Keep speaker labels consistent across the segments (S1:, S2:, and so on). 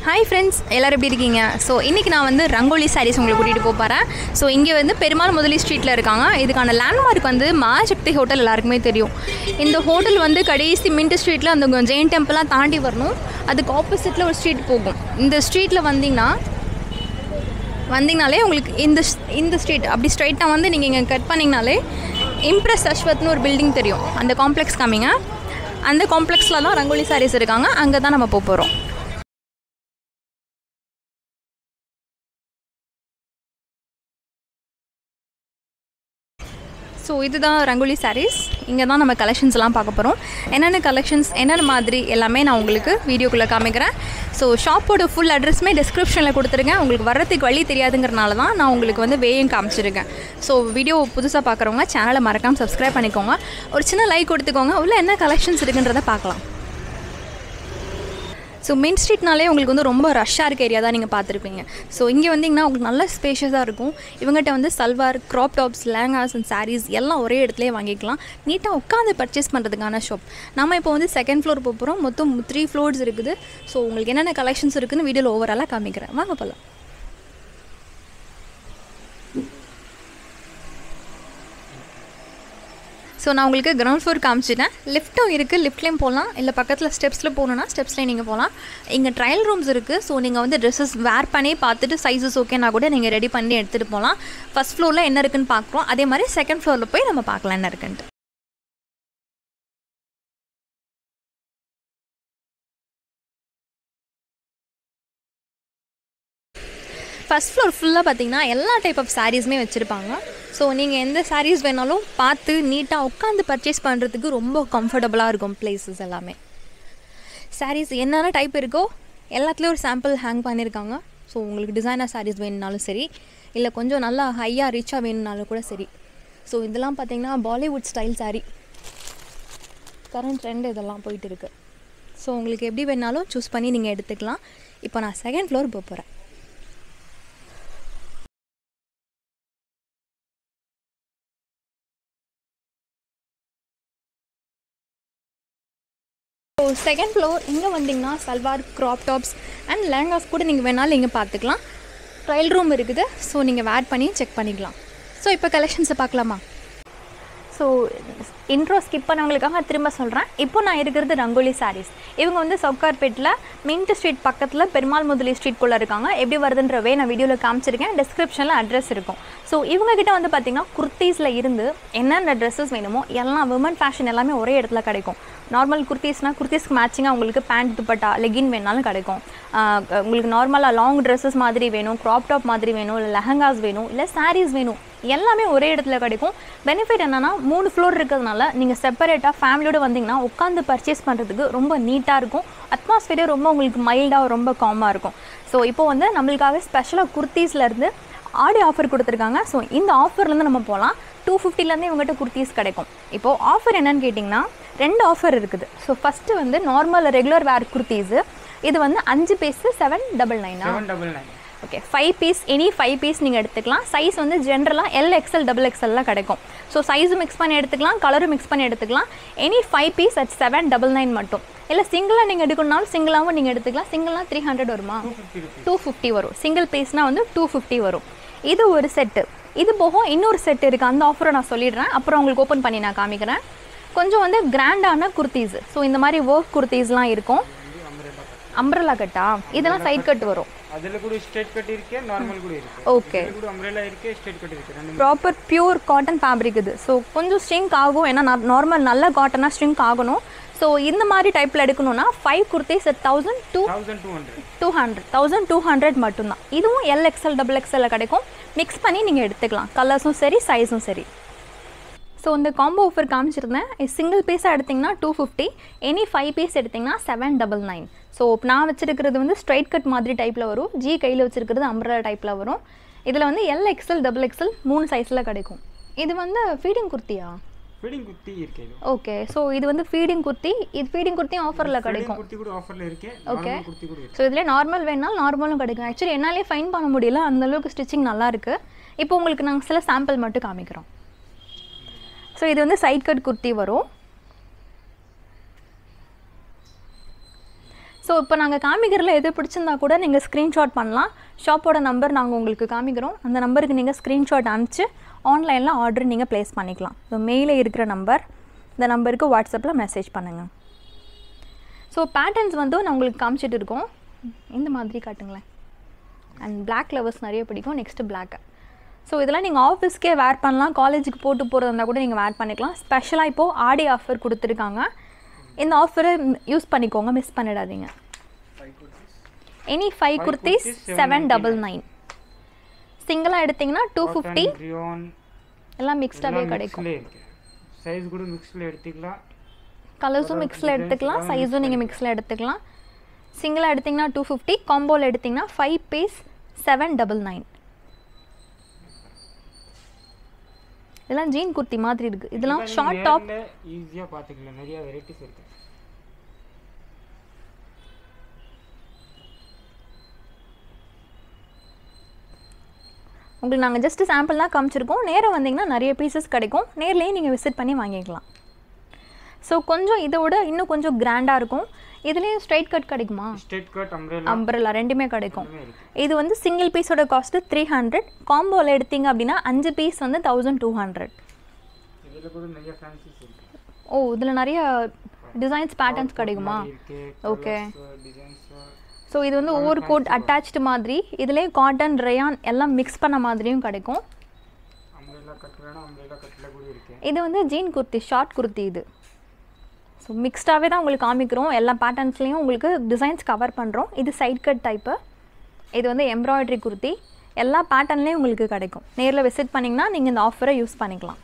S1: Hi friends எல்லோரும் எப்படி இருக்கீங்க ஸோ இன்றைக்கி நான் வந்து ரங்கோலி சாரீஸ் உங்களை கூட்டிகிட்டு போக போகிறேன் ஸோ இங்கே வந்து பெருமாள் முதலி ஸ்ட்ரீட்டில் இருக்காங்க இதுக்கான லேண்ட்மார்க் வந்து மகாசக்தி ஹோட்டல் எல்லாருக்குமே தெரியும் இந்த ஹோட்டல் வந்து கடைசி மின்ட் ஸ்ட்ரீட்டில் அந்த ஜெயின் டெம்பிளாக தாண்டி வரணும் அதுக்கு ஆப்போசிட்டில் ஒரு ஸ்ட்ரீட் போகும் இந்த ஸ்ட்ரீட்டில் வந்தீங்கன்னா வந்தீங்கனாலே உங்களுக்கு இந்த இந்த ஸ்ட்ரீட் அப்படி ஸ்ட்ரைட்டாக வந்து நீங்கள் இங்கே கட் பண்ணிங்கனாலே இம்ப்ரெஸ் அஸ்வத்னு ஒரு பில்டிங் தெரியும் அந்த காம்ப்ளெக்ஸ் காமிங்க அந்த காம்ப்ளெக்ஸில் தான் ரங்கோலி சாரீஸ் இருக்காங்க அங்கே தான் நம்ம போக போகிறோம் ஸோ இதுதான் ரங்கோலி சாரீஸ் இங்கே தான் நம்ம கலெக்ஷன்ஸ் எல்லாம் பார்க்க போகிறோம் என்னென்ன கலெக்ஷன்ஸ் என்னென்ன மாதிரி எல்லாமே நான் உங்களுக்கு வீடியோக்குள்ளே காமிக்கிறேன் ஸோ ஷாப்போட ஃபுல் அட்ரஸுமே டிஸ்கிரிப்ஷனில் கொடுத்துருக்கேன் உங்களுக்கு வர்றதுக்கு வழி தெரியாதுங்கிறனால தான் நான் உங்களுக்கு வந்து வேயும் காமிச்சிருக்கேன் ஸோ வீடியோ புதுசாக பார்க்குறவங்க சேனலை மறக்காமல் சப்ஸ்கிரைப் பண்ணிக்கோங்க ஒரு சின்ன லைக் கொடுத்துக்கோங்க உள்ள என்ன கலெக்ஷன்ஸ் இருக்குன்றதை பார்க்கலாம் ஸோ மெயின் ஸ்ட்ரீட்னாலே உங்களுக்கு வந்து ரொம்ப ரஷ்ஷாக இருக்க ஏரியா தான் நீங்கள் பார்த்துருப்பீங்க ஸோ இங்கே வந்தீங்கன்னா உங்களுக்கு நல்ல ஸ்பேஷியஸாக இருக்கும் இவங்ககிட்ட வந்து salwar crop tops lehengas and saris எல்லாம் ஒரே இடத்துலேயே வாங்கிக்கலாம் நீட்டாக உட்காந்து பர்ச்சேஸ் பண்ணுறதுக்கான ஷாப் நம்ம இப்போ வந்து செகண்ட் ஃப்ளோர் போக போகிறோம் மொத்தம் த்ரீ ஃப்ளோர்ஸ் இருக்குது ஸோ உங்களுக்கு என்னென்ன கலெக்ஷன்ஸ் இருக்குன்னு வீடியோவில் ஓவராலாக காமிக்கிறேன் வாங்க போகலாம் ஸோ நான் உங்களுக்கு கிரவுண்ட் ஃப்ளோர் காமிச்சிட்டேன் லிஃப்ட்டும் இருக்குது லிஃப்ட்லேயும் போகலாம் இல்லை பக்கத்தில் ஸ்டெப்ஸில் போகணுன்னா ஸ்டெப்ஸ்லேயும் நீங்கள் போகலாம் இங்கே ட்ரையல் ரூம்ஸ் இருக்குது ஸோ நீங்கள் வந்து ட்ரெஸ்ஸஸ் வேர் பண்ணி பார்த்துட்டு சைஸஸ் ஓகேனா கூட நீங்கள் ரெடி பண்ணி எடுத்துகிட்டு போகலாம் ஃபஸ்ட் ஃப்ளோரில் என்ன இருக்குன்னு பார்க்குறோம் அதே மாதிரி செகண்ட் ஃப்ளோரில் போய் நம்ம பார்க்கலாம் என்ன இருக்குன்ட்டு ஃபஸ்ட் ஃப்ளோர் ஃபுல்லாக பார்த்தீங்கன்னா எல்லா டைப் ஆஃப் சாரீஸுமே வச்சுருப்பாங்க ஸோ நீங்கள் எந்த சாரீஸ் வேணாலும் பார்த்து நீட்டாக உட்காந்து பர்ச்சேஸ் பண்ணுறதுக்கு ரொம்ப கம்ஃபர்டபுளாக இருக்கும் பிளேசஸ் எல்லாமே சாரீஸ் என்னென்ன டைப் இருக்கோ எல்லாத்துலேயும் ஒரு சாம்பிள் ஹேங் பண்ணியிருக்காங்க ஸோ உங்களுக்கு டிசைனர் சாரீஸ் வேணுனாலும் சரி இல்லை கொஞ்சம் நல்லா ஹையாக ரிச்சாக வேணும்னாலும் கூட சரி ஸோ இதெல்லாம் பார்த்தீங்கன்னா Bollywood style sari current trend இதெல்லாம் போயிட்டு இருக்கு ஸோ உங்களுக்கு எப்படி வேணாலும் சூஸ் பண்ணி நீங்கள் எடுத்துக்கலாம் இப்போ நான் செகண்ட் ஃப்ளோர் போக போகிறேன் ஸோ செகண்ட் ஃப்ளோர் இங்கே வந்தீங்கன்னா salwar crop tops and lehengas கூட நீங்கள் வேணாலும் இங்கே பார்த்துக்கலாம் ட்ரையல் ரூம் இருக்குது ஸோ நீங்கள் வேட் பண்ணி செக் பண்ணிக்கலாம் ஸோ இப்போ கலெக்ஷன்ஸை பார்க்கலாமா ஸோ இன்ட்ரோ ஸ்கிப் பண்ணவங்களுக்காக திரும்ப சொல்கிறேன் இப்போ நான் இருக்கிறது ரங்கோலி சாரீஸ் இவங்க வந்து சவுகார்பேட்டில் மின்ட் ஸ்ட்ரீட் பக்கத்தில் பெருமாள் முதலி ஸ்ட்ரீட்குள்ளே இருக்காங்க எப்படி வருதுன்றவே நான் வீடியோவில் காமிச்சிருக்கேன் டிஸ்கிரிப்ஷனில் அட்ரஸ் இருக்கும் ஸோ இவங்ககிட்ட வந்து பார்த்திங்கன்னா குர்த்தீஸில் இருந்து என்னென்ன ட்ரெஸ்ஸஸ் வேணுமோ எல்லாம் விமன் ஃபேஷன் எல்லாமே ஒரே இடத்துல கிடைக்கும் நார்மல் குர்த்தீஸ்னால் குர்த்தீஸ்க்கு மேட்சிங்காக உங்களுக்கு பேண்ட் துப்பட்டா லெகின் வேணாலும் கிடைக்கும் உங்களுக்கு நார்மலாக லாங் ட்ரெஸ்ஸஸ் மாதிரி வேணும் க்ராப் டாப் மாதிரி வேணும் இல்லை லெஹங்காஸ் வேணும் இல்லை சாரீஸ் வேணும் எல்லாமே ஒரே இடத்துல கிடைக்கும் பெனிஃபிட் என்னென்னா மூணு ஃப்ளோர் இருக்கிறதுனால நீங்கள் செப்பரேட்டாக ஃபேமிலியோடு வந்தீங்கன்னா உட்காந்து பர்ச்சேஸ் பண்ணுறதுக்கு ரொம்ப நீட்டாக இருக்கும் அட்மாஸ்ஃபியரே ரொம்ப உங்களுக்கு மைல்டாக ரொம்ப காமாக இருக்கும் ஸோ இப்போ வந்து நம்மளுக்காக ஸ்பெஷலாக குர்த்தீஸ்லேருந்து ஆடி ஆஃபர் கொடுத்துருக்காங்க ஸோ இந்த ஆஃபர்லேருந்து நம்ம போகலாம் டூ ஃபிஃப்டிலேருந்து இவங்ககிட்ட குர்த்தீஸ் கிடைக்கும் இப்போது ஆஃபர் என்னன்னு கேட்டிங்கன்னா ரெண்டு ஆஃபர் இருக்குது ஸோ ஃபஸ்ட்டு வந்து நார்மல் ரெகுலர் வேர் குர்த்தீஸு இது வந்து அஞ்சு பீஸு செவன் டபுள் நைனா
S2: double nine
S1: okay five piece any five piece நீங்கள் எடுத்துக்கலாம் சைஸ் வந்து ஜென்ரலாக எல் எக்ஸ்எல் டபுள் எக்ஸ்எல்லாம் கிடைக்கும் ஸோ சைஸும் மிக்ஸ் பண்ணி எடுத்துக்கலாம் கலரும் மிக்ஸ் பண்ணி எடுத்துக்கலாம் any five piece at seven double nine மட்டும் இல்லை சிங்கிளாக நீங்கள் எடுக்கணும்னாலும் சிங்கிளாகவும் நீங்கள் எடுத்துக்கலாம் சிங்கிளாக த்ரீ ஹண்ட்ரட் வருமா டூ ஃபிஃப்டி வரும் சிங்கிள் பீஸ்னால் வந்து டூ ஃபிஃப்டி வரும் இது ஒரு செட்டு இது போக இன்னொரு செட் இருக்குது அந்த ஆஃபரை நான் சொல்லிடுறேன் அப்புறம் உங்களுக்கு ஓப்பன் பண்ணி நான் காமிக்கிறேன் கொஞ்சம் வந்து கிராண்டான குர்த்தீஸ் ஸோ இந்த மாதிரி ஒர்க் குர்த்தீஸ்லாம் இருக்கும் அம்ப்ரலா கட்டா இதெல்லாம் சைட் கட் வரும்
S2: அதில் கூட ஸ்ட்ரெயிட் கட் இருக்கு நார்மல் கூட இருக்கு
S1: ஓகே
S2: இது கூட அம்ரேலா இருக்கு ஸ்ட்ரெயிட் கட் இருக்கு ரெண்டு
S1: ப்ராப்பர் பியூர் காட்டன் ஃபேப்ரிக் இது ஸோ கொஞ்சம் ஸ்ட்ரிங்க் ஆகும் ஏன்னா நார்மல் நல்ல காட்டனாக ஸ்ட்ரிங்க் ஆகணும் ஸோ இந்த மாதிரி டைப்பில் எடுக்கணும்னா five kurtis thousand two
S2: thousand two hundred
S1: two hundred thousand two hundred மட்டும்தான் இதுவும் எல் எக்ஸ்எல் டபுள் எக்ஸ்எல்ல கிடைக்கும் மிக்ஸ் பண்ணி நீங்கள் எடுத்துக்கலாம் கலர்ஸும் சரி சைஸும் சரி ஸோ இந்த காம்போ ஆஃபர் காமிச்சிருந்தேன் சிங்கிள் பீஸாக எடுத்திங்கன்னா two fifty any five piece எடுத்திங்கன்னா செவன் டபுள் நைன் ஸோ நான் வச்சுருக்கிறது வந்து ஸ்ட்ரைட் கட் மாதிரி டைப்பில் வரும் ஜி கையில் வச்சுருக்கிறது அம்ப்ரலா டைப்பில் வரும் இதில் வந்து எல் எக்ஸ்எல் டபுள் எக்ஸ்எல் மூணு சைஸில் கிடைக்கும் இது வந்து ஃபீடிங் குர்த்தியா
S2: ஃபீடிங் குர்த்தி இருக்கு இது
S1: ஓகே ஸோ இது வந்து ஃபீடிங் குர்த்தி இது ஃபீடிங் குர்த்தியும் ஆஃபரில் கிடைக்கும்
S2: குர்த்தி கூட ஆஃபர்ல இருக்கு நார்மல் குர்த்தி கூட இருக்கு
S1: ஸோ இதில் நார்மல் வேணாலும் நார்மலும் கிடைக்கும் ஆக்சுவலி என்னாலே ஃபைன் பண்ண முடியல அந்த அளவுக்கு ஸ்டிச்சிங் நல்லா இருக்கு இப்போ உங்களுக்கு நாங்கள் சில சாம்பிள் மட்டும் காமிக்கிறோம் ஸோ இது வந்து சைட் கட் குர்த்தி வரும் ஸோ இப்போ நாங்கள் காமிக்கிறதுல எது பிடிச்சிருந்தா கூட நீங்கள் ஸ்க்ரீன்ஷாட் பண்ணலாம் ஷாப்போட நம்பர் நாங்கள் உங்களுக்கு காமிக்கிறோம் அந்த நம்பருக்கு நீங்கள் ஸ்க்ரீன்ஷாட் அனுப்பிச்சு ஆன்லைனில் ஆர்டர் நீங்கள் ப்ளேஸ் பண்ணிக்கலாம் ஸோ மெயிலில் இருக்கிற நம்பர் இந்த நம்பருக்கு வாட்ஸ்அப்பில் மெசேஜ் பண்ணுங்கள் ஸோ பேட்டர்ன்ஸ் வந்து நான் உங்களுக்கு காமிச்சிட்டு இருக்கோம் இந்த மாதிரி காட்டுங்களேன் அண்ட் Black லவர்ஸ் நிறைய பிடிக்கும் நெக்ஸ்ட்டு பிளாக்கு ஸோ இதெல்லாம் நீங்கள் ஆஃபீஸ்க்கே வேர் பண்ணலாம் காலேஜுக்கு போட்டு போகிறதா இருந்தால் கூட நீங்கள் வேர் பண்ணிக்கலாம் ஸ்பெஷலாக இப்போது ஆடி ஆஃபர் கொடுத்துருக்காங்க இந்த ஆஃபரை யூஸ் பண்ணிக்கோங்க மிஸ் பண்ணிடாதீங்க any five kurtis
S2: kurtis,
S1: seven double nine சிங்கிளாக எடுத்திங்கன்னா டூ ஃபிஃப்டி
S2: ரியோன்
S1: எல்லாம் மிக்ஸ்டாகவே கிடைக்கும்
S2: மிக்ஸ்ல இருக்கு சைஸ் கூட மிக்ஸ்ல எடுத்துக்கலாம்
S1: கலர்ஸும் மிக்ஸில் எடுத்துக்கலாம் சைஸும் நீங்கள் மிக்ஸில் எடுத்துக்கலாம் சிங்கிளாக எடுத்திங்கன்னா டூ ஃபிஃப்டி காம்போவில் எடுத்திங்கன்னா five piece seven double nine இதெல்லாம் ஜீன் குர்த்தி மாதிரி இருக்குது இதெல்லாம் ஷார்ட் டாப்
S2: ஈஸியா பாத்துக்கலாம் நிறைய வெரைட்டிஸ் இருக்கு
S1: உங்களுக்கு நாங்கள் ஜஸ்ட் சாம்பிள் தான் காமிச்சிருக்கோம் நேராக வந்தீங்கன்னா நிறைய பீசஸ் கிடைக்கும் நேர்லேயே நீங்கள் விசிட் பண்ணி வாங்கிக்கலாம் ஸோ கொஞ்சம் இதை விட இன்னும் கொஞ்சம் கிராண்டாக இருக்கும் இதுலேயும் ஸ்ட்ரைட் கட் கிடைக்குமா
S2: ஸ்ட்ரெயிட் கட் அம்ப்ரெல்லா
S1: அம்பரலா ரெண்டுமே கிடைக்கும்
S2: எல்லாமே இருக்கு
S1: இது வந்து சிங்கிள் பீஸோட காஸ்ட்டு த்ரீ ஹண்ட்ரட் காம்போவில் எடுத்தீங்க அப்படின்னா அஞ்சு பீஸ் வந்து தௌசண்ட் டூ ஹண்ட்ரட்
S2: இதுல கூட நிறைய ஃபேன்சிஸ் இருக்கு
S1: ஓ இதில் நிறைய டிசைன்ஸ் பேட்டர்ன்ஸ் கிடைக்குமா
S2: இருக்கு
S1: Okay.
S2: டிசைன்ஸ்
S1: ஸோ இது வந்து ஓவர் கோட் அட்டாச்டு மாதிரி இதுலேயே காட்டன் ரயான் எல்லாம் மிக்ஸ் பண்ண மாதிரியும் கிடைக்கும்
S2: அம்ப்ரெல்லா கட் வேணும் அம்ப்ரெல்லா கட்ல கூட இருக்கு
S1: இது வந்து ஜீன் குர்த்தி ஷார்ட் குர்த்தி இது ஸோ மிக்ஸ்டாகவே தான் உங்களுக்கு காமிக்கிறோம் எல்லா பேட்டர்ன்ஸ்லேயும் உங்களுக்கு டிசைன்ஸ் கவர் பண்ணுறோம் இது சைட் கட் டைப்பு இது வந்து எம்ப்ராய்டரி குர்த்தி எல்லா பேட்டர்ன்லேயும் உங்களுக்கு கிடைக்கும் நேரில் விசிட் பண்ணிங்கன்னா நீங்கள் இந்த ஆஃபரை யூஸ் பண்ணிக்கலாம்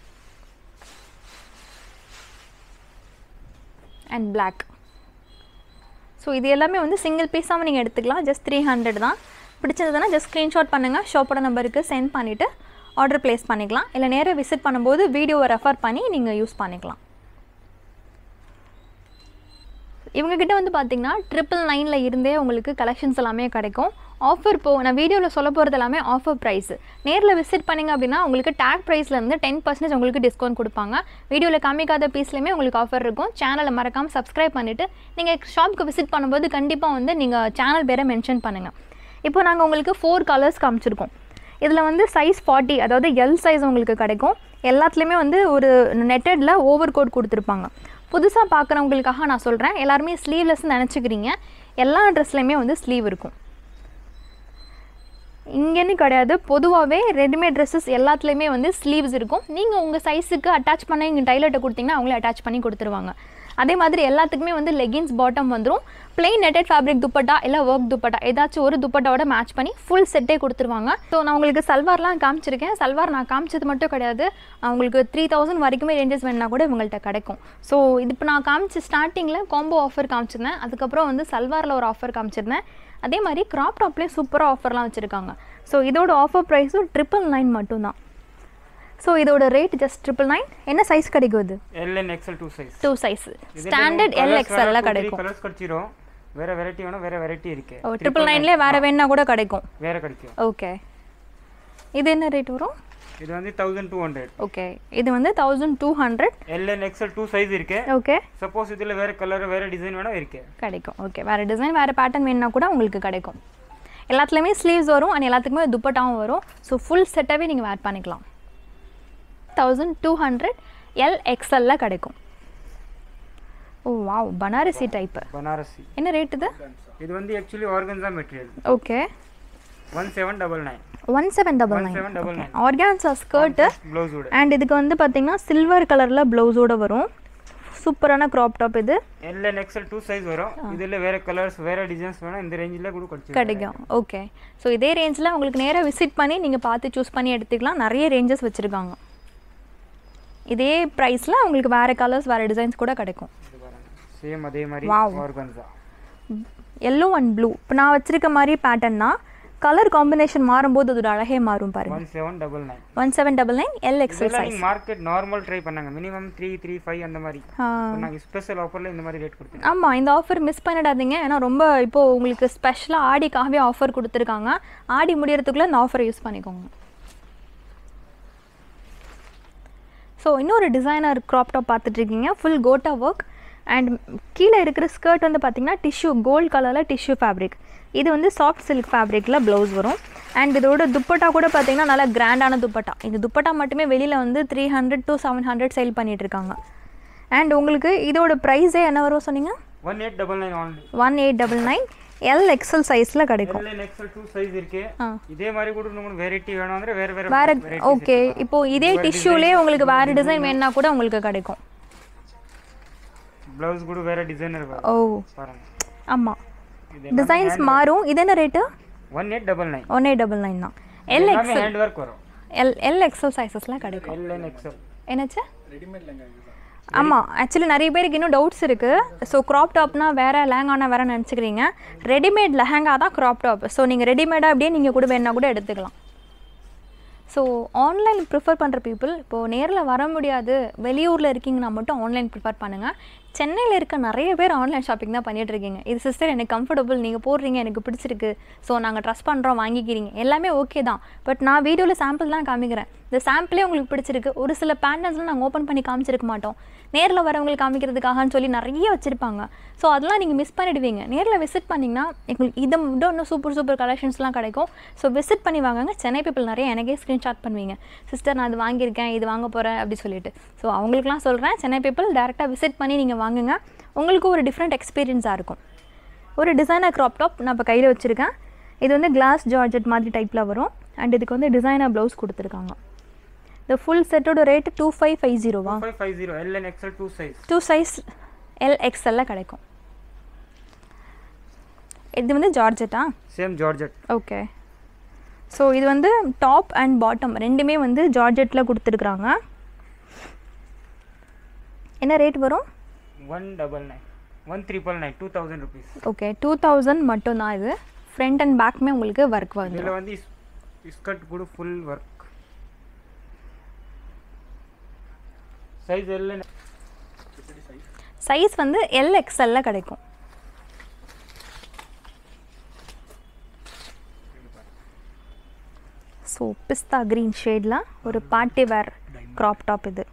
S1: அண்ட் Black ஸோ இது எல்லாமே வந்து சிங்கிள் பீஸாகவும் நீங்கள் எடுத்துக்கலாம் ஜஸ்ட் த்ரீ ஹண்ட்ரட் தான் பிடிச்சதுன்னா ஜஸ்ட் ஸ்க்ரீன்ஷாட் பண்ணுங்கள் ஷாப்போட நம்பருக்கு சென்ட் பண்ணிவிட்டு ஆர்டர் ப்ளேஸ் பண்ணிக்கலாம் இல்லை நேராக விசிட் பண்ணும்போது வீடியோவை ரெஃபர் பண்ணி நீங்கள் யூஸ் பண்ணிக்கலாம் இவங்ககிட்ட வந்து பார்த்தீங்கன்னா ட்ரிபிள் நைனில் இருந்தே உங்களுக்கு கலெக்ஷன்ஸ் எல்லாமே கிடைக்கும் ஆஃபர் போ நான் வீடியோவில் சொல்ல போகிறது எல்லாமே ஆஃபர் ப்ரைஸ் நேரில் விசிட் பண்ணிங்க அப்படின்னா உங்களுக்கு டேக் ப்ரைஸ்லேருந்து டென் பர்சன்டேஜ் உங்களுக்கு டிஸ்கவுண்ட் கொடுப்பாங்க வீடியோவில் காமிக்காத பீஸ்லையுமே உங்களுக்கு ஆஃபர் இருக்கும் சேனலை மறக்காமல் சப்ஸ்கிரைப் பண்ணிவிட்டு நீங்கள் ஷாப்புக்கு விசிட் பண்ணும்போது கண்டிப்பாக வந்து நீங்கள் சேனல் பேரை மென்ஷன் பண்ணுங்கள் இப்போ நாங்கள் உங்களுக்கு ஃபோர் கலர்ஸ் காமிச்சிருக்கோம் இதில் வந்து சைஸ் ஃபார்ட்டி அதாவது எல் சைஸ் உங்களுக்கு கிடைக்கும் எல்லாத்துலேயுமே வந்து ஒரு நெட்டடில் ஓவர் கோட் கொடுத்துருப்பாங்க புதுசாக பார்க்குறவங்களுக்காக நான் சொல்கிறேன் எல்லாருமே ஸ்லீவ்லெஸ் நினச்சிக்கிறீங்க எல்லா ட்ரெஸ்லையுமே வந்து ஸ்லீவ் இருக்கும் இங்கேன்னு கிடையாது பொதுவாகவே ரெடிமேட் ட்ரெஸ்ஸஸ் எல்லாத்துலேயுமே வந்து ஸ்லீவ்ஸ் இருக்கும் நீங்கள் உங்கள் சைஸுக்கு அட்டாச் பண்ண இங்கே டைலர்கிட்ட கொடுத்தீங்கன்னா அவங்களே அட்டாச் பண்ணி கொடுத்துருவாங்க அதே மாதிரி எல்லாத்துக்குமே வந்து லெகின்ஸ் பாட்டம் வந்துடும் plain நெட்டட் ஃபேப்ரிக் துப்பட்டா இல்லை ஒர்க் துப்பட்டா ஏதாச்சும் ஒரு துப்பட்டாவோட மேட்ச் பண்ணி ஃபுல் செட்டே கொடுத்துருவாங்க ஸோ நான் உங்களுக்கு சல்வார்லாம் காமிச்சிருக்கேன் சல்வார் நான் காமிச்சது மட்டும் கிடையாது உங்களுக்கு த்ரீ தௌசண்ட் வரைக்குமே ரேஞ்சஸ் வேணுன்னா கூட இவங்கள்ட்ட கிடைக்கும் ஸோ இது இப்போ நான் காமிச்ச ஸ்டார்டிங்கில் காம்போ ஆஃபர் காமிச்சிருந்தேன் அதுக்கப்புறம் வந்து சல்வாரில் ஒரு ஆஃபர் காமிச்சிருந்தேன் அதே மாதிரி கிராப் டாப்லேயும் சூப்பராக ஆஃபர்லாம் வச்சுருக்காங்க ஸோ இதோட ஆஃபர் ப்ரைஸும் ட்ரிபிள் நைன் மட்டும்தான் ஸோ இதோட ரேட் ஜஸ்ட் ட்ரிபிள் நைன் என்ன சைஸ் கிடைக்கும் இது
S2: L and XL two size
S1: two size standard L எக்ஸ்எல்லாம் கிடைக்கும்
S2: கலர்ஸ் கிடைச்சிரும் வேற வெரைட்டி வேணும் வேற வெரைட்டி இருக்கு
S1: ஓ ட்ரிபிள் நைன்லேயே வேறு வேணா கூட கிடைக்கும்
S2: வேற கிடைக்கும்
S1: ஓகே இது என்ன ரேட் வரும்
S2: இது வந்து தௌசண்ட் டூ ஹண்ட்ரட்
S1: ஓகே இது வந்து thousand two hundred
S2: L and XL two size இருக்கு
S1: ஓகே
S2: சப்போஸ் இதுல வேற கலர் வேற டிசைன் வேணா இருக்கு
S1: கிடைக்கும் ஓகே வேறு டிசைன் வேறு பேட்டர்ன் வேணுன்னா கூட உங்களுக்கு கிடைக்கும் எல்லாத்துலேயுமே ஸ்லீவ்ஸ் வரும் அண்ட் எல்லாத்துக்குமே துப்பட்டாவும் வரும் ஸோ ஃபுல் செட்டாகவே நீங்கள் வேர் பண்ணிக்கலாம் தௌசண்ட் டூ ஹண்ட்ரட் எல் எக்ஸ்எல்ல கிடைக்கும் oh wow Banarasi type
S2: Banarasi
S1: என்ன ரேட் இது
S2: இது வந்து actually organza material
S1: okay
S2: one seven double nine
S1: one seven double
S2: one
S1: nine
S2: seven double nine
S1: organza skirt
S2: ப்ளவுஸோட
S1: அண்ட் இதுக்கு வந்து பார்த்தீங்கன்னா சில்வர் கலரில் ப்ளவுஸோட வரும் சூப்பரான க்ராப் டாப் இது
S2: L and XL two size வரும் இதுல வேற கலர்ஸ் வேற டிசைன்ஸ் வேணும் இந்த ரேஞ்சில் கூட கிடைச்சிரும்
S1: கிடைக்கும் ஓகே ஸோ இதே ரேஞ்சில் உங்களுக்கு நேராக விசிட் பண்ணி நீங்கள் பார்த்து சூஸ் பண்ணி எடுத்துக்கலாம் நிறைய ரேஞ்சஸ் வச்சுருக்காங்க இதே ப்ரைஸில் உங்களுக்கு வேறு கலர்ஸ் வேறு டிசைன்ஸ் கூட கிடைக்கும்
S2: இது பாருங்க சேம் அதே மாதிரி
S1: Wow.
S2: Organza
S1: yellow and blue இப்போ நான் வச்சுருக்க மாதிரி பேட்டர்ன்னா கலர் காம்பினேஷன் மாறும்போது அதோட அழகே மாறும் பாருங்க
S2: one seven double nine
S1: one seven double nine L XL
S2: இதெல்லாம்
S1: சைஸ்
S2: நீங்க மார்க்கெட் நார்மல் ட்ரை பண்ணாங்க மினிமம் த்ரீ த்ரீ ஃபைவ் அந்த மாதிரி நாங்க ஸ்பெஷல் ஆஃபர்ல இந்த மாதிரி ரேட் கொடுத்துருக்கோம்
S1: ஆமாம் இந்த ஆஃபர் மிஸ் பண்ணிடாதீங்க ஏன்னா ரொம்ப இப்போது உங்களுக்கு ஸ்பெஷலாக ஆடிக்காகவே ஆஃபர் கொடுத்துருக்காங்க ஆடி முடியறதுக்குள்ளே இந்த ஆஃபரை யூஸ் பண்ணிக்கோங்க ஸோ இன்னொரு டிசைனர் க்ராப் டாப் பார்த்துட்ருக்கீங்க ஃபுல் கோட்டா ஒர்க் அண்ட் கீழே இருக்கிற ஸ்கர்ட் வந்து பார்த்தீங்கன்னா டிஷ்யூ கோல்ட் கலரில் டிஷ்யூ ஃபேப்ரிக் இது வந்து சாஃப்ட் சில்க் ஃபேப்ரிக்கில் ப்ளவுஸ் வரும் அண்ட் இதோட துப்பட்டா கூட பார்த்தீங்கன்னா நல்லா கிராண்டான துப்பட்டா இந்த துப்பட்டா மட்டுமே வெளியில் வந்து three hundred to seven hundred sale பண்ணிட்டு இருக்காங்க அண்ட் உங்களுக்கு இதோட ப்ரைஸே என்ன வரும் சொன்னீங்க
S2: one eight double nine only
S1: one eight double nine L XL சைஸில் கிடைக்கும்
S2: L and XL two size இருக்கு
S1: ஆ.
S2: இதே மாதிரி கூட உங்களுக்கு வெரைட்டி வேணும் ಅಂದ್ರೆ வேற வேற
S1: வேற
S2: varieties
S1: ஓகே
S2: இருக்கு.
S1: இப்போ இதே டிஷ்யூலேயே உங்களுக்கு வேறு டிசைன் வேணும்னா கூட உங்களுக்கு கிடைக்கும்
S2: பிளவுஸ் கூட வேற டிசைனர் வரும்
S1: ஓ
S2: பாருங்க
S1: ஆமாம்
S2: இது
S1: டிசைன்ஸ் மாறும் இது என்ன rate
S2: one eight double nine
S1: one eight double nine தான் எல்
S2: எல்லாமே
S1: எக்ஸல்
S2: ஹேண்ட் ஒர்க் வரும்
S1: எல் எல் எக்ஸல் சைஸஸ்லாம் கிடைக்கும்
S2: எல் என் எக்ஸல்
S1: என்னச்சு ஆமாம் ஆக்சுவலி நிறைய பேருக்கு இன்னும் டவுட்ஸ் இருக்குது ஸோ க்ராப் டாப்னா வேறு லேங்கானா வேறு நினச்சிக்கிறீங்க ரெடிமேட் லெஹங்கா தான் க்ராப் டாப் ஸோ நீங்கள் ரெடிமேடாக அப்படியே நீங்கள் கூட வேணா கூட எடுத்துக்கலாம் ஸோ ஆன்லைன் ப்ரிஃபர் பண்ணுற பீப்புள் இப்போது நேரில் வர முடியாது வெளியூரில் இருக்கீங்கன்னா மட்டும் ஆன்லைன் ப்ரிஃபர் பண்ணுங்கள் சென்னையில் இருக்க நிறைய பேர் ஆன்லைன் ஷாப்பிங் தான் பண்ணிட்டு இருக்கீங்க இது சிஸ்டர் எனக்கு கம்ஃபர்டபுள் நீங்கள் போடுறீங்க எனக்கு பிடிச்சிருக்கு ஸோ நாங்கள் ட்ரஸ்ட் பண்ணுறோம் வாங்கிக்கிறீங்க எல்லாமே ஓகே தான் பட் நான் வீடியோவில் சாம்பிள் தான் காமிக்கிறேன் இந்த சாம்பிளே உங்களுக்கு பிடிச்சிருக்கு ஒரு சில பேட்டர்ன்ஸ்லாம் நாங்கள் ஓப்பன் பண்ணி காமிச்சிருக்க மாட்டோம் நேரில் வரவங்களுக்கு காமிக்கிறதுக்காகன்னு சொல்லி நிறைய வச்சுருப்பாங்க ஸோ அதெல்லாம் நீங்கள் மிஸ் பண்ணிடுவீங்க நேரில் விசிட் பண்ணிங்கன்னா எங்களுக்கு இதை விட இன்னும் சூப்பர் சூப்பர் கலெக்ஷன்ஸ்லாம் கிடைக்கும் ஸோ விசிட் பண்ணி வாங்குங்க சென்னை பீப்புள் நிறைய எனக்கே ஸ்க்ரீன்ஷாட் பண்ணுவீங்க சிஸ்டர் நான் இது வாங்கியிருக்கேன் இது வாங்க போகிறேன் அப்படி சொல்லிட்டு ஸோ அவங்களுக்குலாம் சொல்கிறேன் சென்னை பீப்புள் டேரெக்டாக விசிட் பண்ணி நீங்கள் வாங்குங்க உங்களுக்கு ஒரு டிஃப்ரெண்ட் எக்ஸ்பீரியன்ஸாக இருக்கும் ஒரு டிசைனர் க்ராப் டாப் நான் இப்போ கையில் வச்சுருக்கேன் இது வந்து கிளாஸ் ஜார்ஜெட் மாதிரி டைப்பில் வரும் அண்ட் இதுக்கு வந்து டிசைனர் ப்ளவுஸ் கொடுத்துருக்காங்க இந்த ஃபுல் செட்டோட ரேட்டு டூ ஃபைவ் ஃபைவ் ஜீரோவா
S2: five five zero L and XL two size
S1: two size L எக்ஸ்எல்ல கிடைக்கும் இது வந்து ஜார்ஜெட்டா
S2: சேம் ஜார்ஜெட்
S1: ஓகே ஸோ இது வந்து டாப் அண்ட் பாட்டம் ரெண்டுமே வந்து ஜார்ஜெட்டில் கொடுத்துருக்குறாங்க என்ன ரேட் வரும்
S2: one double nine one triple nine two thousand rupees
S1: okay two thousand மட்டும்தான் இது ஃப்ரண்ட் அண்ட் பேக்குமே உங்களுக்கு ஒர்க் வந்துடும்
S2: இதில் வந்து ஸ்கர்ட் கூட full work size L
S1: size வந்து எல் எக்ஸ்எல்ல கிடைக்கும் ஸோ பிஸ்தா க்ரீன் ஷேடில் ஒரு பார்ட்டி வேர் க்ராப் டாப் இது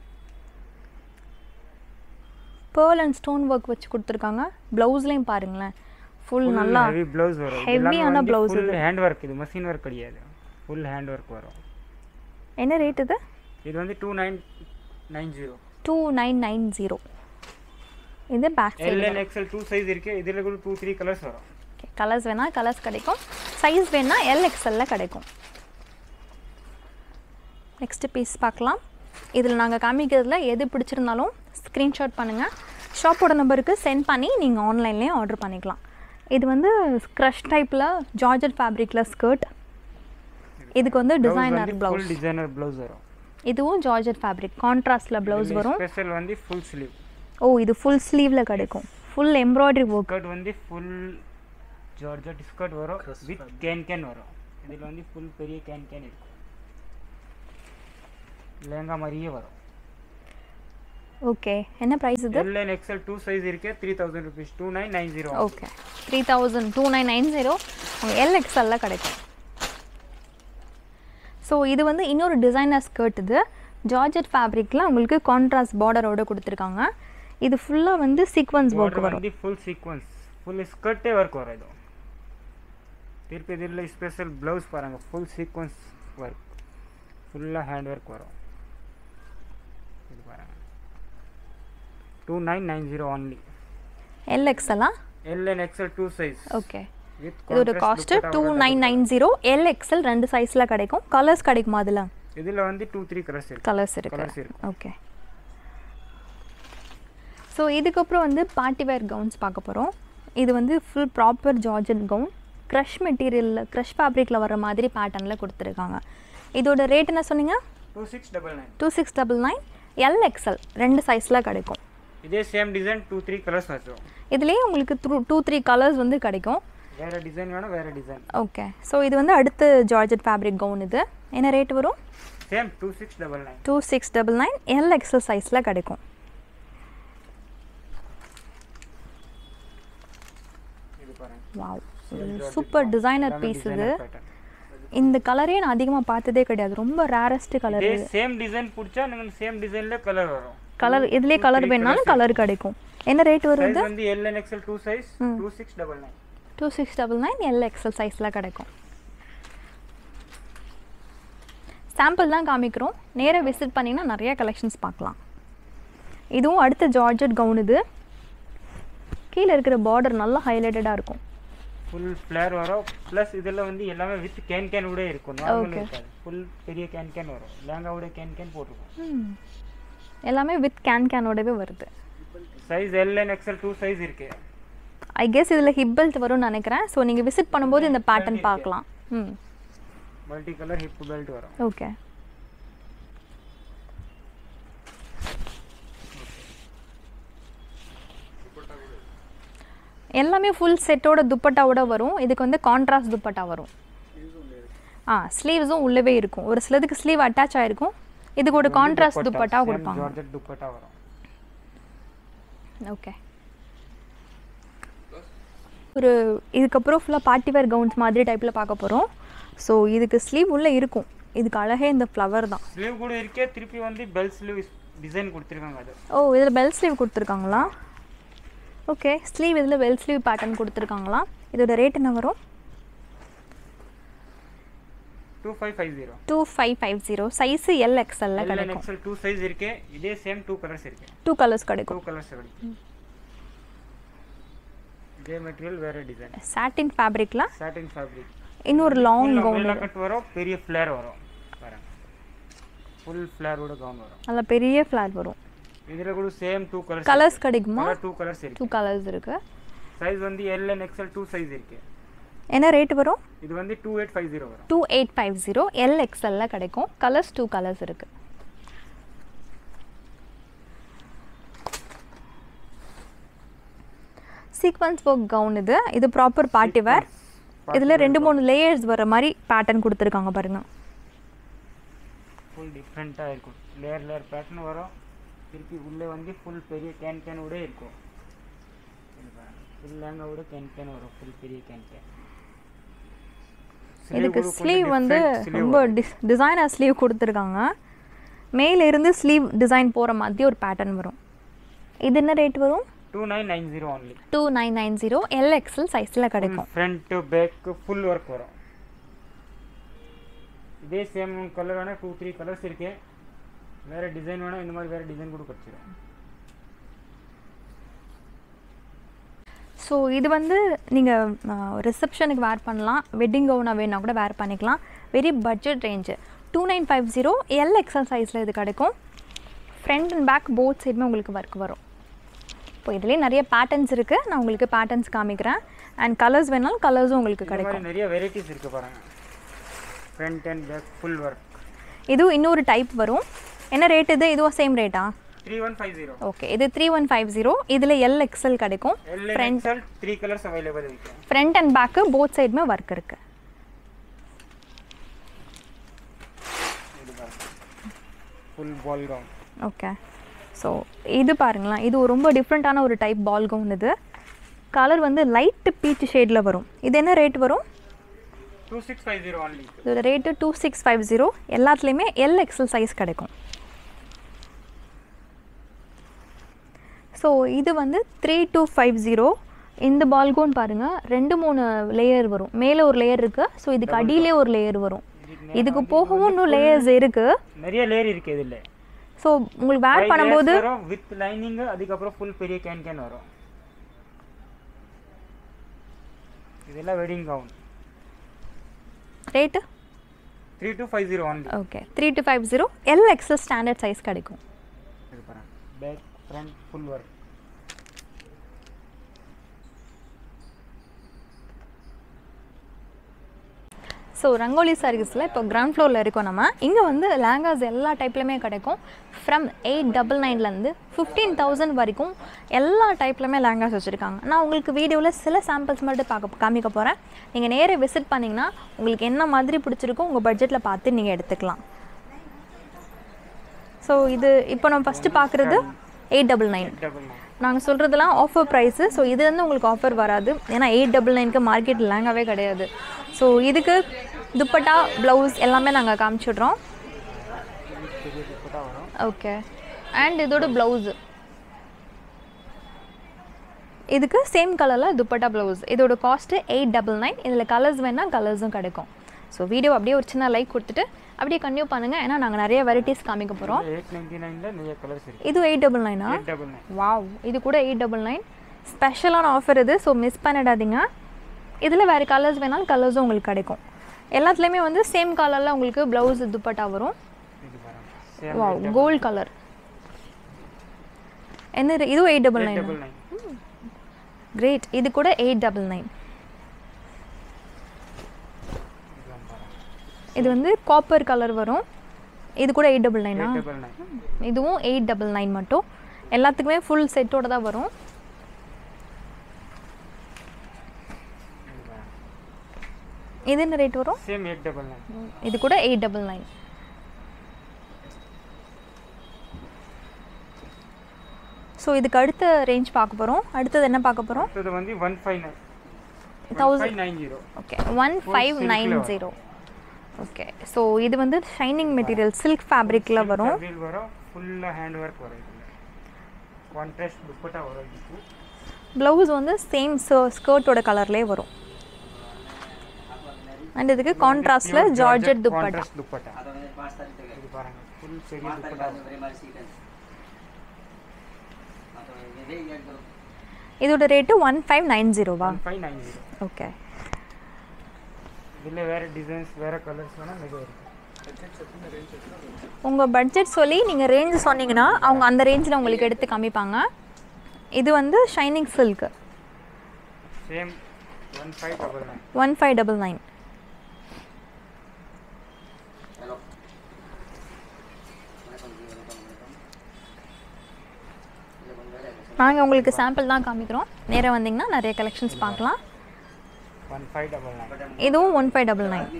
S1: பேர்ல் அண்ட் ஸ்டோன் ஒர்க் வச்சு கொடுத்துருக்காங்க ப்ளவுஸ்லேயும் பாருங்களேன் ஃபுல் நல்லா
S2: ஹெவி ப்ளவுஸ் வரும்
S1: heavy-ஆன blouse
S2: ஃபுல் ஹேண்ட் ஒர்க் இது மஷின் ஒர்க் கிடையாது ஃபுல் ஹேண்ட் ஒர்க் வரும்
S1: என்ன ரேட் இது
S2: இது வந்து two nine nine zero
S1: two nine nine zero இது back
S2: L
S1: side
S2: and XL two size இருக்கு இதில் கூட டூ த்ரீ கலர்ஸ் வரும்
S1: கலர்ஸ் வேணால் கலர்ஸ் கிடைக்கும் சைஸ் வேணால் எல் எக்ஸ்எல்ல கிடைக்கும் நெக்ஸ்ட்டு பீஸ் பார்க்கலாம் இதில் நாங்கள் காமிக்கிறதுல எது பிடிச்சிருந்தாலும் ஸ்க்ரீன்ஷாட் பண்ணுங்கள் ஷாப்போட நம்பருக்கு சென்ட் பண்ணி நீங்கள் ஆன்லைன்லேயே ஆர்டர் பண்ணிக்கலாம் இது வந்து க்ரஷ் டைப்பில் ஜார்ஜட் ஃபேப்ரிக்கில் ஸ்கர்ட் இதுக்கு வந்து designer
S2: full
S1: blouse
S2: designer blouse வரும்
S1: இதுவும் ஜார்ஜட் ஃபேப்ரிக் கான்ட்ராஸ்டில் ப்ளவுஸ் வரும்
S2: ஸ்பெஷல் வந்து ஃபுல் ஸ்லீவ்
S1: ஓ இது ஃபுல் ஸ்லீவில் கிடைக்கும் ஃபுல் எம்ப்ராய்டரி ஒர்க்
S2: ஸ்கர்ட் வந்து ஃபுல் ஜார்ஜட் ஸ்கர்ட் வரும் வித் கேன் கேன் வரும் இதில் வந்து ஃபுல் பெரிய கேன் கேன் இருக்கும் லெஹங்கா மாதிரியே வரும்
S1: ஓகே என்ன ப்ரைஸ் இது
S2: L and XL two size இருக்கு three thousand rupees two nine nine zero
S1: okay three thousand two nine nine zero உங்கள் எல்எக்ஸ்எல்ல கிடைக்கும் ஸோ இது வந்து இன்னொரு டிசைனர் ஸ்கர்ட் இது ஜார்ஜட் ஃபேப்ரிக்கில் உங்களுக்கு கான்ட்ராஸ்ட் பார்டரோட கொடுத்துருக்காங்க இது ஃபுல்லாக வந்து சீக்வன்ஸ் ஒர்க்
S2: பார்டர்
S1: வரும்
S2: வந்து ஃபுல் சீக்வன்ஸ் ஃபுல் ஸ்கர்ட்டே ஒர்க் வரும் ಇದು திருப்பி இதில் ஸ்பெஷல் ப்ளவுஸ் பாருங்க ஃபுல் சீக்வன்ஸ் ஒர்க் ஃபுல்லாக ஹேண்ட் ஒர்க் வரும் இது பாருங்க two nine nine zero only
S1: எல்எக்ஸ்எல்லா
S2: L and XL two size
S1: okay
S2: with
S1: இதோட cost two nine nine zero L XL ரெண்டு சைஸில் கிடைக்கும் கலர்ஸ் கிடைக்குமா அதில்
S2: இதில் வந்து டூ த்ரீ கலர்ஸ் இருக்கு
S1: கலர்ஸ் இருக்கு
S2: கலர்ஸ் இருக்கு
S1: ஓகே ஸோ இதுக்கப்புறம் வந்து பார்ட்டி வேர் கவுன்ஸ் பார்க்க போகிறோம் இது வந்து full proper georgette gown crush மெட்டீரியலில் க்ரஷ் ஃபேப்ரிக்கில் வர மாதிரி பேட்டர்னில் கொடுத்துருக்காங்க இதோட ரேட் என்ன சொன்னீங்க
S2: two six double nine
S1: two six double nine L XL ரெண்டு சைஸில் கிடைக்கும்
S2: இதே same design two three colours வச்சோம்
S1: இதுலேயே உங்களுக்கு த்ரூ டூ த்ரீ கலர்ஸ் வந்து கிடைக்கும்
S2: வேறு டிசைன் வேணும் வேறு டிசைன்
S1: ஓகே ஸோ இது வந்து அடுத்த ஜார்ஜட் ஃபேப்ரிக் கவுன் இது என்ன ரேட் வரும்
S2: same two six double nine
S1: two six double nine L XL சைஸில் கிடைக்கும்
S2: இது பாருங்க
S1: வாவ் சூப்பர் டிசைனர் பீஸ் இது இந்த கலரே நான் அதிகமாக பார்த்ததே கிடையாது ரொம்ப ரேரஸ்ட் கலர்
S2: இதே சேம் டிசைன் பிடிச்சா நீங்கள் சேம் டிசைன்ல கலர் வரும்
S1: கலர் இதுலேயே கலர் வேணாலும் கலர் கிடைக்கும் என்ன ரேட் வரும்
S2: சைஸ்
S1: இது
S2: வந்து L and XL two size two six double nine
S1: two six double nine L XL சைஸில் கிடைக்கும் சாம்பிள் தான் காமிக்கிறோம் நேராக விசிட் பண்ணிங்கன்னா நிறைய கலெக்ஷன்ஸ் பார்க்கலாம் இதுவும் அடுத்த ஜார்ஜட் கவுன் இது கீழே இருக்கிற பார்டர் நல்லா ஹைலைட்டடாக இருக்கும்
S2: ஃபுல் ஃப்ளேர் வரும் ப்ளஸ் இதில் வந்து எல்லாமே வித் கேன் கேன் கூட இருக்கும் நார்மல்
S1: Okay.
S2: இருக்காது ஃபுல் பெரிய கேன் கேன் வரும் லேங்காவோட கேன் கேன் போட்டிருக்கும்
S1: ம். எல்லாமே வித் கேன் கேனோடவே வருது
S2: size L and XL two size இருக்கு
S1: ஐ கெஸ் இதில் ஹிப் பெல்ட் வரும்னு நினைக்கிறேன் ஸோ நீங்கள் விசிட் பண்ணும்போது இந்த பேட்டர்ன் பார்க்கலாம் ம்
S2: மல்டி கலர் ஹிப் பெல்ட் வரும்
S1: ஓகே எல்லாமே ஃபுல் செட்டோட துப்பட்டாவோட வரும் இதுக்கு வந்து கான்ட்ராஸ்ட் துப்பட்டா வரும் ஆ ஸ்லீவ்ஸும் உள்ளவே இருக்கும் ஒரு சிலதுக்கு ஸ்லீவ் அட்டாச் ஆயிருக்கும் இதுக்கு ஒரு கான்ட்ராஸ்ட் துப்பட்டா கொடுப்பாங்க
S2: ஜார்ஜெட் துப்பட்டா வரும்
S1: ஓகே ஒரு இதுக்கப்புறம் ஃபுல்லாக பார்ட்டி வேர் கவுன்ஸ் மாதிரி டைப்பில் பார்க்க போகிறோம் ஸோ இதுக்கு ஸ்லீவ் உள்ளே இருக்கும் இதுக்கு அழகே இந்த ஃப்ளவர் தான்
S2: ஸ்லீவ் கூட இருக்கே திருப்பி வந்து பெல் ஸ்லீவ் டிசைன் கொடுத்துருக்காங்க அது
S1: ஓ இதில் பெல் ஸ்லீவ் கொடுத்துருக்காங்களா ஓகே ஸ்லீவ் இதில் பெல் ஸ்லீவ் பேட்டர்ன் கொடுத்துருக்காங்களா இதோட ரேட் என்ன வரும்
S2: two five five zero
S1: two five five zero size L எக்ஸ்எல்ல
S2: எல் அண்ட்
S1: கிடைக்கும்
S2: எக்ஸ்எல் டூ சைஸ் இருக்கு இதே சேம் டூ கலர்ஸ் இருக்கு
S1: டூ கலர்ஸ்
S2: டூ
S1: கிடைக்கும்
S2: கலர்ஸ் கிடைக்கும் இதே மெட்டீரியல் வேற டிசைன்
S1: சாட்டின் ஃபேப்ரிக்கில்
S2: சாட்டின் ஃபேப்ரிக்
S1: இன்னொரு லாங் கவுன்
S2: கட் வரும் பெரிய ஃப்ளேர் வரும் பாருங்க ஃபுல் ஃப்ளேரோட கவுன் வரும்
S1: நல்ல பெரிய ஃப்ளார் வரும்
S2: இதில் கூட சேம் டூ கலர்ஸ்
S1: கலர்ஸ் கிடைக்குமா
S2: டூ கலர்ஸ் இருக்கு
S1: டூ கலர்ஸ் இருக்குது
S2: சைஸ் வந்து L and XL two size இருக்கு
S1: என்ன ரேட் வரும்
S2: இது வந்து டூ எயிட் ஃபைவ் ஜீரோ வரும்
S1: two eight five zero L எக்ஸ்எல்ல கிடைக்கும் கலர்ஸ் டூ கலர்ஸ் இருக்குது சீக்வன்ஸ் ஒர்க் கவுன் இது இது ப்ராப்பர் பார்ட்டி வேர் இதில் ரெண்டு மூணு லேயர்ஸ் வர மாதிரி பேட்டர்ன் கொடுத்துருக்காங்க பாருங்க
S2: ஃபுல் டிஃப்ரெண்ட்டாக இருக்கும் லேயர் லேயர் பேட்டர்ன் வரும் திருப்பி உள்ளே வந்து ஃபுல் பெரிய கேன் கேன் கூட இருக்கும் ஃபுல் லேங்கா கூட கேன் கேன் வரும் ஃபுல் பெரிய கேன் கேன்
S1: இதுக்கு ஸ்லீவ் வந்து ரொம்ப டிஸ் டிசைனர் ஸ்லீவ் கொடுத்துருக்காங்க மேல இருந்து ஸ்லீவ் டிசைன் போகிற மாதிரி ஒரு பேட்டர்ன் வரும் இது என்ன ரேட் வரும்
S2: two nine nine zero only
S1: two nine nine zero L XL சைஸில் கிடைக்கும்
S2: ஃப்ரண்ட் பேக் ஃபுல் ஒர்க் வரும் இதே சேம் கலர் வேணால் டூ த்ரீ கலர்ஸ் இருக்கு வேறு டிசைன் வேணால் இந்த மாதிரி வேறு டிசைன் கூட கிடச்சிரும்
S1: ஸோ இது வந்து நீங்கள் ரிசப்ஷனுக்கு வேர் பண்ணலாம் வெட்டிங் கவுனாக வேணா கூட வேர் பண்ணிக்கலாம் very budget range two nine five zero L XL சைஸில் இது கிடைக்கும் ஃப்ரண்ட் அண்ட் பேக் போத் சைடுமே உங்களுக்கு ஒர்க் வரும் இப்போ இதுலேயே நிறைய பேட்டர்ன்ஸ் இருக்குது நான் உங்களுக்கு பேட்டர்ன்ஸ் காமிக்கிறேன் அண்ட் கலர்ஸ் வேணாலும் கலர்ஸும் உங்களுக்கு
S2: இந்த
S1: கிடைக்கும்
S2: மாதிரி நிறைய வெரைட்டிஸ் இருக்கு பாருங்க front and back full work
S1: இதுவும் இன்னொரு டைப் வரும் என்ன ரேட் இது இதுவும் சேம் ரேட்டா
S2: three one five zero
S1: okay இது த்ரீ ஒன் ஃபைவ் ஜீரோ இதில் எல் எக்ஸல் கிடைக்கும்
S2: L
S1: Front.
S2: XL three colours available இருக்கு
S1: ஃப்ரண்ட் அண்ட் பேக்கு போத் சைடுமே ஒர்க் இருக்குது
S2: இது பாருங்க full ball gown
S1: okay so இது பாருங்களேன் இது ஒரு ரொம்ப டிஃப்ரெண்ட்டான ஒரு டைப் பால் கவுன் இது கலர் வந்து லைட்டு பீச் ஷேடில் வரும் இது என்ன ரேட் வரும்
S2: two six five zero only
S1: இதோட rate two six five zero எல்லாத்துலேயுமே எல் எக்ஸல் சைஸ் கிடைக்கும் ஸோ இது வந்து த்ரீ டூ ஃபைவ் ஜீரோ இந்த பால் கவுன் பாருங்கள் ரெண்டு மூணு லேயர் வரும் மேலே ஒரு லேயர் இருக்குது ஸோ இதுக்கு அடியிலே ஒரு லேயர் வரும் இதுக்கு போகவும் இன்னும் லேயர்ஸ் இருக்குது
S2: நிறைய லேயர் இருக்கு இதுல
S1: ஸோ உங்களுக்கு வேர் பண்ணும்போது
S2: வித் லைனிங் அதுக்கப்புறம் ஃபுல் பெரிய கேன் கேன் வரும் இதெல்லாம் wedding gown
S1: rate
S2: three two five zero only
S1: okay three two five zero L XL standard size கிடைக்கும்
S2: இது பாருங்க back front full work
S1: so Rangoli சாரீஸில் இப்போ கிரவுண்ட் ஃப்ளோரில் இருக்கோம் நம்ம இங்கே வந்து லேங்காஸ் எல்லா டைப்லையுமே கிடைக்கும் ஃப்ரம் எயிட் டபுள் நைன்லேருந்து ஃபிஃப்டீன் தௌசண்ட் வரைக்கும் எல்லா டைப்லையுமே லேங்காஸ் வச்சுருக்காங்க நான் உங்களுக்கு வீடியோவில் சில சாம்பிள்ஸ் மட்டும் பார்க்க காமிக்க போகிறேன் நீங்கள் நேரே விசிட் பண்ணிங்கன்னா உங்களுக்கு என்ன மாதிரி பிடிச்சிருக்கோ உங்கள் பட்ஜெட்டில் பார்த்து நீங்கள் எடுத்துக்கலாம் ஸோ இது இப்போ நம்ம ஃபஸ்ட்டு பார்க்குறது eight double nine
S2: double nine
S1: நாங்கள் சொல்கிறதுலாம் ஆஃபர் ப்ரைஸு ஸோ இது வந்து உங்களுக்கு ஆஃபர் வராது ஏன்னா எயிட் டபுள் நைனுக்கு மார்க்கெட் லேங்காவே கிடையாது ஸோ இதுக்கு துப்பட்டா ப்ளவுஸ் எல்லாமே நாங்கள் காமிச்சிடுறோம்
S2: பெரிய துப்பட்டா வரும்
S1: ஓகே அண்ட் இதோட ப்ளவுஸு இதுக்கு சேம் கலரில் துப்பட்டா ப்ளவுஸ் இதோட காஸ்ட்டு எயிட் டபுள் நைன் இதில் கலர்ஸ் வேணால் கலர்ஸும் கிடைக்கும் ஸோ வீடியோ அப்படியே ஒரு சின்ன லைக் கொடுத்துட்டு அப்படியே கன்டினியூ பண்ணுங்கள் ஏன்னா நாங்கள் நிறைய வெரைட்டிஸ் காமிக்க போகிறோம்
S2: எயிட் நைன்டி நைனில் நிறைய கலர்ஸ் இருக்கு
S1: இது எயிட் டபுள் நைனா
S2: எயிட் டபுள் நைன்
S1: வாவ் இது கூட எயிட் டபுள் நைன் ஸ்பெஷலான ஆஃபர் இது ஸோ மிஸ் பண்ணிடாதீங்க இதில் வேறு கலர்ஸ் வேணாலும் கலர்ஸும் உங்களுக்கு கிடைக்கும் எல்லாத்துலேயுமே வந்து சேம் கலரில் உங்களுக்கு ப்ளவுஸ் துப்பட்டா வரும்
S2: இது பாருங்க சேம்
S1: வாவ் கோல்ட் கலர் என்ன இது- இதுவும் eight double
S2: eight
S1: nine
S2: double nine
S1: great இது கூட எயிட் டபுள் நைன்
S2: இதுதான் பாருங்க
S1: இது வந்து காப்பர் கலர் வரும் இது கூட எயிட் டபுள் நைனா
S2: எயிட் டபுள் நைன்
S1: இதுவும் எயிட் டபுள் நைன் மட்டும் எல்லாத்துக்குமே ஃபுல் செட்டோட தான் வரும்
S2: இது பாருங்க
S1: இது என்ன ரேட் வரும்
S2: சேம் எயிட் டபுள் நைன்
S1: இது கூட எயிட் டபுள் நைன் ஸோ இதுக்கு அடுத்த ரேஞ்ச் பார்க்க போகிறோம் அடுத்தது என்ன பார்க்க போகிறோம்
S2: அடுத்தது வந்து one five nine
S1: thousand
S2: five nine zero
S1: okay one five nine zero okay so இது வந்து ஷைனிங் மெட்டீரியல் சில்க் ஃபேப்ரிக்கில் வரும்
S2: வரும் ஃபுல்லாக ஹேண்ட் ஒர்க் வரும் இதில் கான்ட்ராஸ்ட் துப்பட்டா வரும் இதுக்கு
S1: ப்ளவுஸ் வந்து சேம் ஸ்கர்ட்டோட கலர்லேயே வரும் அண்ட் இதுக்கு கான்ட்ராஸ்டில் ஜார்ஜெட் துப்பட்டா
S2: கான்ட்ராஸ்ட் துப்பட்டா இது பாருங்க ஃபுல் செரி துப்பட்டா வரும்.
S1: இதோட ரேட்டு ஒன் ஃபைவ் நைன் ஜீரோவா
S2: one five nine zero
S1: okay
S2: இதில் வேறு டிசைன்ஸ் வேறு கலர்ஸ் வேணால் நிறைய இருக்குது
S1: உங்கள் பட்ஜெட் சொல்லி நீங்கள் ரேஞ்ச் சொன்னீங்கன்னா அவங்க அந்த ரேஞ்சில் உங்களுக்கு எடுத்து காமிப்பாங்க இது வந்து shining silk
S2: same one five double nine
S1: one five double nine நாங்கள் உங்களுக்கு சாம்பிள் தான் காமிக்கிறோம் நேராக வந்தீங்கன்னா நிறைய கலெக்ஷன்ஸ் பார்க்கலாம்
S2: ஒன் ஃபைவ் டபுள் நைன்
S1: இதுவும் ஒன் ஃபைவ் டபுள் நைன்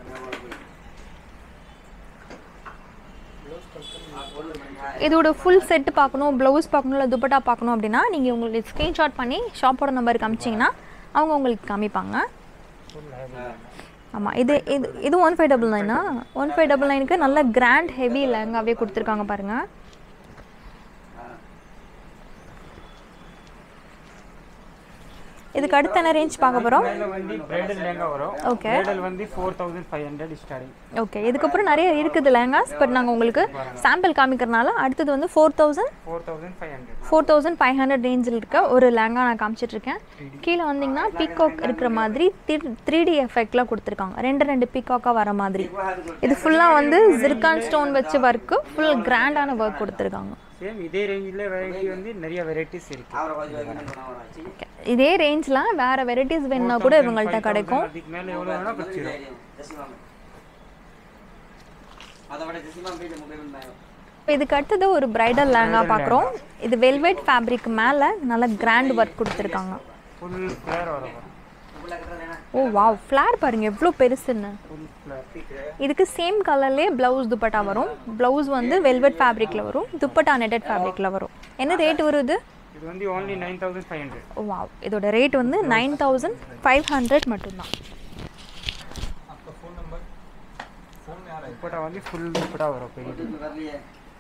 S1: இதோட ஃபுல் செட் பார்க்கணும் ப்ளவுஸ் பார்க்கணும் இல்லை துப்பட்டா பார்க்கணும் அப்படின்னா நீங்கள் உங்களுக்கு ஸ்க்ரீன்ஷாட் பண்ணி ஷாப்போட நம்பருக்கு அமிச்சிங்கன்னா அவங்க உங்களுக்கு காமிப்பாங்க
S2: ஃபுல் ஹேவி
S1: ஆமாம் இது இது இது ஒன் ஃபைவ் டபுள் நைனா ஒன் ஃபைவ் டபுள் நைனுக்கு நல்ல கிராண்ட் ஹெவி லெஹங்காவே கொடுத்துருக்காங்க பாருங்கள் இதுக்கு அடுத்து என்ன ரேஞ்ச் பார்க்க போகிறோம்
S2: மேலே வந்து பிரைடல் லேங்கா வரும்
S1: Okay.
S2: பிரைடல் வந்து four thousand five hundred starting
S1: okay இதுக்கப்புறம் நிறைய இருக்குது லெஹங்காஸ் பட் நாங்கள் உங்களுக்கு சாம்பிள் காமிக்கிறனால அடுத்தது வந்து four thousand
S2: four thousand five hundred
S1: four thousand five hundred ரேஞ்சில் இருக்க ஒரு லெஹங்கா நான் காமிச்சிட்ருக்கேன் கீழே வந்தீங்கன்னா பீகாக் இருக்கிற மாதிரி த்ரீ டி எஃபெக்ட்லாம் கொடுத்துருக்காங்க ரெண்டு ரெண்டு பீகாக்காக வர மாதிரி இது ஃபுல்லாக வந்து ஜிர்கான் ஸ்டோன் வச்சு ஒர்க்கு ஃபுல் கிராண்டான ஒர்க் கொடுத்துருக்காங்க
S2: சேம் இதே ரேஞ்சில் வெரைட்டி வந்து நிறைய வெரைட்டிஸ் இருக்கு
S1: Okay. இதே ரேஞ்சில் வேறு வெரைட்டிஸ் வேணும்னா கூட இவங்கள்ட்ட கிடைக்கும்
S2: அதுக்கு மேலே எவ்வளோ வேணால் பிடிச்சிடும்
S1: இதுக்கு அடுத்தது ஒரு பிரைடல் லேங்கா பார்க்குறோம் இது வெல்வெட் ஃபேப்ரிக் மேலே நல்ல கிராண்ட் ஒர்க் கொடுத்துருக்காங்க
S2: ஃபுல் ஃப்ளேர் வரும்
S1: ஓ வாவ் ஃப்ளார் பாருங்க எவ்வளோ பெருசுன்னு
S2: ஃபுல் ஃப்ளேர்
S1: இதுக்கு சேம் கலர்லேயே ப்ளவுஸ் துப்பட்டா வரும் ப்ளவுஸ் வந்து வெல்வெட் ஃபேப்ரிக்கில் வரும் துப்பட்டா நெட்டட் ஃபேப்ரிக்கில் வரும் என்ன ரேட் வருது
S2: இது வந்து only nine thousand five hundred
S1: oh wow இதோட ரேட் வந்து நைன் தௌசண்ட் ஃபைவ் ஹண்ட்ரட் மட்டும்தான்
S2: துப்பட்டா வந்து ஃபுல் துப்பட்டா வரும் பெரிய இது பாருங்க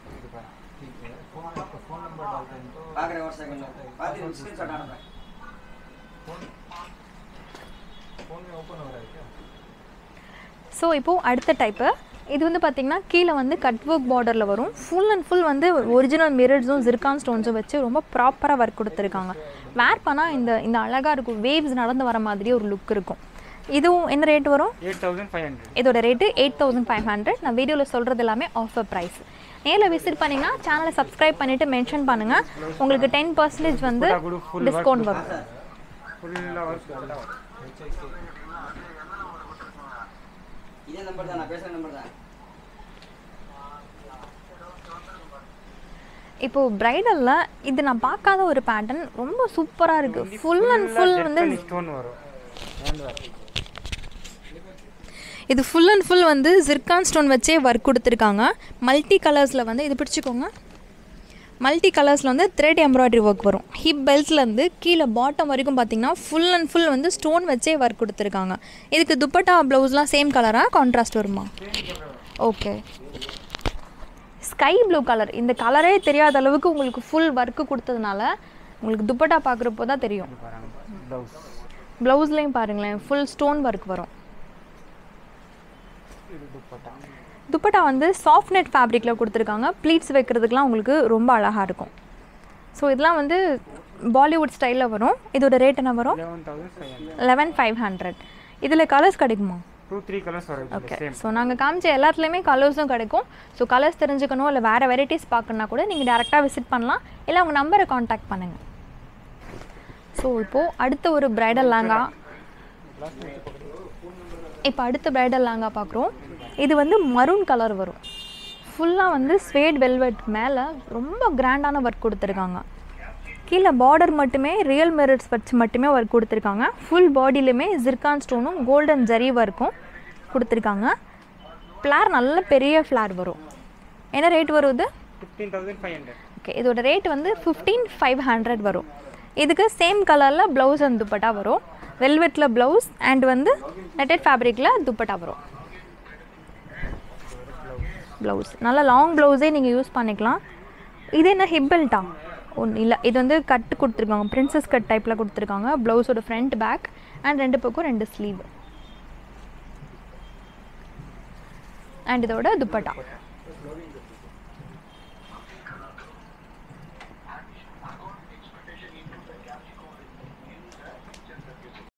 S1: ஸோ இப்போது அடுத்த டைப்பு இது வந்து பார்த்திங்கன்னா கீழே வந்து கட் ஒர்க் பார்டரில் வரும் ஃபுல் அண்ட் ஃபுல் வந்து ஒரிஜினல் மிரர்ஸும் ஜிர்கான் ஸ்டோன்ஸும் வச்சு ரொம்ப ப்ராப்பராக ஒர்க் கொடுத்துருக்காங்க வேர் பண்ணால் இந்த இந்த அழகாக இருக்கும் வேவ்ஸ் நடந்து வர மாதிரி ஒரு லுக் இருக்கும் இதுவும் என்ன ரேட் வரும்
S2: எயிட் தௌசண்ட் ஃபைவ் ஹண்ட்ரட்
S1: இதோட rate eight thousand five hundred நான் வீடியோவில் சொல்கிறது எல்லாமே ஆஃபர் ப்ரைஸ் நேரில் விசிட் பண்ணிங்கன்னா சேனலை சப்ஸ்கிரைப் பண்ணிவிட்டு மென்ஷன் பண்ணுங்கள் உங்களுக்கு டென் பர்சன்டேஜ் வந்து
S2: கூட full
S1: டிஸ்கவுண்ட் வரும்
S2: ஃபுல்லாக ஒர்க் ஃபுல்லாக வரும்
S3: இதே நம்பர் தான் நான் பேசுற நம்பர் தான்
S1: இப்போது ப்ரைடலில் இது நான் பார்க்காத ஒரு பேட்டர்ன் ரொம்ப சூப்பராக இருக்குது ஃபுல் அண்ட் ஃபுல் வந்து
S2: ஸ்டோன் வரும் ஹேண்ட் ஒர்க்
S1: இது ஃபுல் அண்ட் ஃபுல் வந்து ஜிர்கான் ஸ்டோன் வச்சே ஒர்க் கொடுத்துருக்காங்க மல்டி கலர்ஸில் வந்து இது பிடிச்சிக்கோங்க மல்டி கலர்ஸில் வந்து த்ரெட் எம்ப்ராய்டரி ஒர்க் வரும் ஹிப் பெல்ட்ஸ்லேருந்து கீழே பாட்டம் வரைக்கும் பார்த்தீங்கன்னா ஃபுல் அண்ட் ஃபுல் வந்து ஸ்டோன் வச்சே ஒர்க் கொடுத்துருக்காங்க இதுக்கு துப்பட்டா ப்ளவுஸ்லாம் சேம் கலராக கான்ட்ராஸ்ட் வருமா ஓகே ஸ்கை ப்ளூ கலர் இந்த கலரே தெரியாத அளவுக்கு உங்களுக்கு ஃபுல் ஒர்க்கு கொடுத்ததுனால உங்களுக்கு துப்பட்டா பார்க்குறப்போ தான் தெரியும்
S2: இது பாருங்க ப்ளவுஸ்
S1: ப்ளவுஸ்லேயும் பாருங்களேன் ஃபுல் ஸ்டோன் ஒர்க் வரும்
S2: இது துப்பட்டா
S1: துப்பட்டா வந்து சாஃப்ட் நெட் ஃபேப்ரிக்கில் கொடுத்துருக்காங்க ப்ளீட்ஸ் வைக்கிறதுக்குலாம் உங்களுக்கு ரொம்ப அழகாக இருக்கும் ஸோ இதெல்லாம் வந்து பாலிவுட் ஸ்டைலில் வரும் இதோட ரேட் என்ன வரும்
S2: eleven thousand five hundred
S1: eleven five hundred இதில் கலர்ஸ் கிடைக்குமா
S2: டூ த்ரீ கலர்ஸ் வரும்
S1: ஓகே
S2: சேம்
S1: ஸோ நாங்கள் காமிச்ச எல்லாத்துலேயுமே கலர்ஸும் கிடைக்கும் ஸோ கலர்ஸ் தெரிஞ்சுக்கணும் இல்லை வேறு வெரைட்டிஸ் பார்க்கணுன்னா கூட நீங்கள் டேரெக்டாக விசிட் பண்ணலாம் இல்லை உங்கள் நம்பரை காண்டாக்ட் பண்ணுங்கள் ஸோ இப்போது அடுத்த ஒரு பிரைடல் லேங்கா இப்போ அடுத்த பிரைடல் லேங்கா பார்க்குறோம் இது வந்து மரூன் கலர் வரும் ஃபுல்லாக வந்து ஸ்வேட் வெல்வெட் மேலே ரொம்ப கிராண்டான ஒர்க் கொடுத்துருக்காங்க கீழே பார்டர் மட்டுமே ரியல் மிரர்ஸ் வச்சு மட்டுமே ஒர்க் கொடுத்துருக்காங்க ஃபுல் பாடியிலுமே ஜிர்கான் ஸ்டோனும் கோல்டன் ஜரி ஒர்க்கும் கொடுத்துருக்காங்க ஃப்ளார் நல்ல பெரிய ஃப்ளார் வரும் என்ன ரேட் வரும் இது
S2: fifteen thousand five hundred
S1: okay இதோட ரேட் வந்து ஃபிஃப்டீன் ஃபைவ் ஹண்ட்ரட் வரும் இதுக்கு சேம் கலரில் ப்ளவுஸ் அண்ட் துப்பட்டா வரும் வெல்வெட்டில் ப்ளவுஸ் அண்ட் வந்து நெட்டட் ஃபேப்ரிக்கில் துப்பட்டா வரும் ப்ளவுஸ் நல்ல லாங் ப்ளவுஸே நீங்கள் யூஸ் பண்ணிக்கலாம் இது என்ன ஹிப்பல்ட்டா ஒன்றும் இல்லை இது வந்து கட் கொடுத்துருக்காங்க பிரின்சஸ் கட் டைப்பில் கொடுத்துருக்காங்க ப்ளவுஸோட ஃப்ரண்ட் பேக் அண்ட் ரெண்டு பக்கம் ரெண்டு ஸ்லீவ் அண்ட் இதோட துப்பட்டா